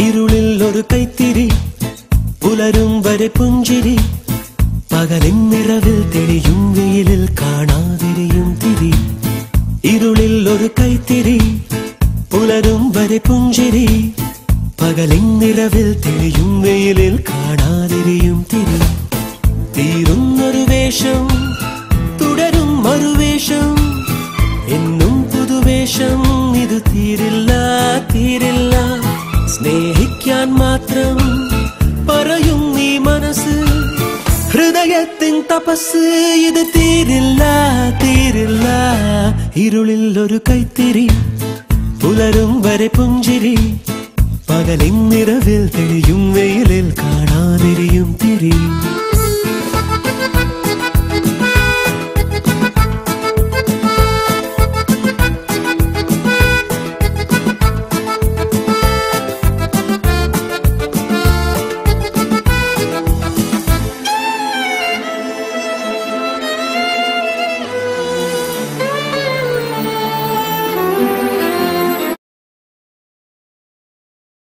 ഇരുളിൽ ഒരു കൈത്തിരി പുലരും വരെ പുഞ്ചിരി പകലിൻ നിറവിൽ തെളിയും വെയിലിൽ കാണാതിരിയും തിരി ഇരുളിൽ ഒരു കൈത്തിരി പുലരും വരെ പുഞ്ചിരി പകലിൻ നിറവിൽ തെളിയും വെയിലിൽ കാണാതിരിയും തിരി തീരുന്നൊരു വേഷം തുടരും മറുവേഷം എന്നും പുതുവേഷം ഇത് തീരില്ല തീരില്ല സ്നേഹിക്കാൻ മാത്രം പറയും നീ മനസ്സ് ഹൃദയത്തിൻ തപസ് ഇത് തീരില്ല തീരില്ല ഇരുളിൽ ഒരു കൈത്തിരി പുലരും വരെ പുഞ്ചിരി പകലിൻ നിറവിൽ തെളിയും വെയിലിൽ കാണാതിരിയും തിരി